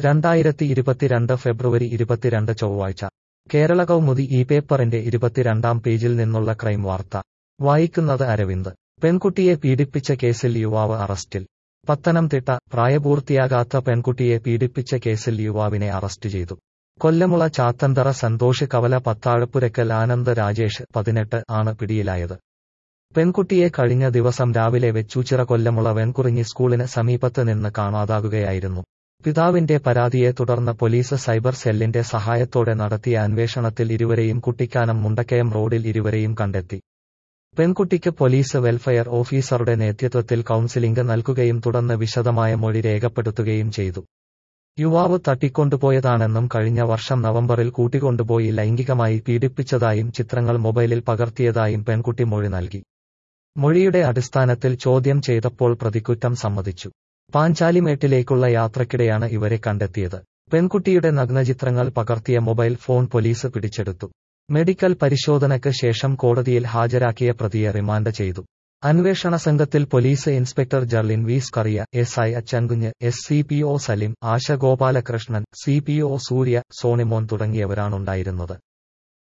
രണ്ടായിരത്തി ഇരുപത്തിരണ്ട് ഫെബ്രുവരി ഇരുപത്തിരണ്ട് ചൊവ്വാഴ്ച കേരള കൗമുദി ഈ പേപ്പറിന്റെ ഇരുപത്തിരണ്ടാം പേജിൽ നിന്നുള്ള ക്രൈം വാർത്ത വായിക്കുന്നത് അരവിന്ദ് പെൺകുട്ടിയെ പീഡിപ്പിച്ച കേസിൽ യുവാവ് അറസ്റ്റിൽ പത്തനംതിട്ട പ്രായപൂർത്തിയാകാത്ത പെൺകുട്ടിയെ പീഡിപ്പിച്ച കേസിൽ യുവാവിനെ അറസ്റ്റ് ചെയ്തു കൊല്ലമുള ചാത്തന്തറ സന്തോഷ് കവല പത്താഴപ്പുരക്കൽ ആനന്ദ് രാജേഷ് പതിനെട്ട് ആണ് പിടിയിലായത് പെൺകുട്ടിയെ കഴിഞ്ഞ ദിവസം രാവിലെ വെച്ചൂച്ചിറ കൊല്ലമുള വെൺകുറിഞ്ഞി സ്കൂളിന് സമീപത്ത് നിന്ന് കാണാതാകുകയായിരുന്നു പിതാവിന്റെ പരാതിയെ തുടർന്ന് പോലീസ് സൈബർ സെല്ലിന്റെ സഹായത്തോടെ നടത്തിയ അന്വേഷണത്തിൽ ഇരുവരെയും കുട്ടിക്കാനം മുണ്ടക്കയം റോഡിൽ ഇരുവരെയും കണ്ടെത്തി പെൺകുട്ടിക്ക് പോലീസ് വെൽഫെയർ ഓഫീസറുടെ നേതൃത്വത്തിൽ കൌൺസിലിംഗ് നൽകുകയും തുടർന്ന് വിശദമായ മൊഴി രേഖപ്പെടുത്തുകയും ചെയ്തു യുവാവ് തട്ടിക്കൊണ്ടുപോയതാണെന്നും കഴിഞ്ഞ വർഷം നവംബറിൽ കൂട്ടിക്കൊണ്ടുപോയി ലൈംഗികമായി പീഡിപ്പിച്ചതായും ചിത്രങ്ങൾ മൊബൈലിൽ പകർത്തിയതായും പെൺകുട്ടി മൊഴി നൽകി മൊഴിയുടെ അടിസ്ഥാനത്തിൽ ചോദ്യം ചെയ്തപ്പോൾ പ്രതിക്കുറ്റം സമ്മതിച്ചു പാഞ്ചാലിമേട്ടിലേക്കുള്ള യാത്രക്കിടെയാണ് ഇവരെ കണ്ടെത്തിയത് പെൺകുട്ടിയുടെ നഗ്നചിത്രങ്ങൾ പകർത്തിയ മൊബൈൽ ഫോൺ പോലീസ് പിടിച്ചെടുത്തു മെഡിക്കൽ പരിശോധനയ്ക്ക് ശേഷം കോടതിയിൽ ഹാജരാക്കിയ പ്രതിയെ റിമാൻഡ് ചെയ്തു അന്വേഷണ സംഘത്തിൽ police inspector Jerlin V Skaria S I Achankunju S C P O Salim Asha Gopalakrishnan C P O Surya Sonimon തുടങ്ങിയവരാണുണ്ടായിരുന്നത്